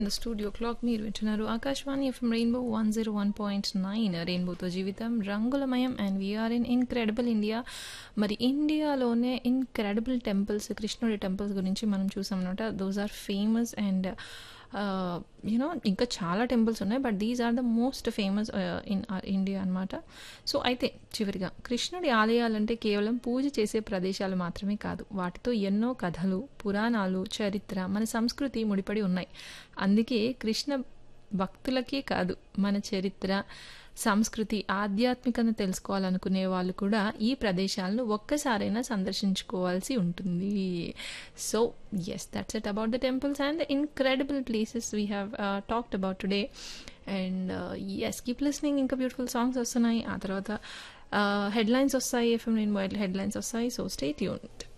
the studio clock మీరు వింటున్నారు Akashvani FM rainbow one zero one point nine రెయిన్బోతో జీవితం రంగులమయం and we are in incredible India మరి ఇండియాలోనే ఇన్క్రెడిబుల్ టెంపుల్స్ కృష్ణుడి టెంపుల్స్ గురించి మనం చూసామన్నమాట those are famous and you know ఇంకా చాలా టెంపుల్స్ ఉన్నాయి but these are the most famous in India అనమాట సో అయితే చివరిగా కృష్ణుడి ఆలయాలంటే కేవలం పూజ చేసే ప్రదేశాలు మాత్రమే కాదు వాటితో ఎన్నో కథలు పురాణాలు చరిత్ర మన సంస్కృతి ముడిపడి ఉన్నాయి అందుకే కృష్ణ భక్తులకే కాదు మన చరిత్ర సంస్కృతి ఆధ్యాత్మికతను తెలుసుకోవాలనుకునే వాళ్ళు కూడా ఈ ప్రదేశాలను ఒక్కసారైనా సందర్శించుకోవాల్సి ఉంటుంది so yes that's it about the temples and the incredible places we have talked about today and yes keep listening ఇంకా బ్యూటిఫుల్ సాంగ్స్ వస్తున్నాయి ఆ తర్వాత హెడ్లైన్స్ వస్తాయి ఎఫ్ఎం నేను హెడ్లైన్స్ వస్తాయి సో స్టే ట్యూన్డ్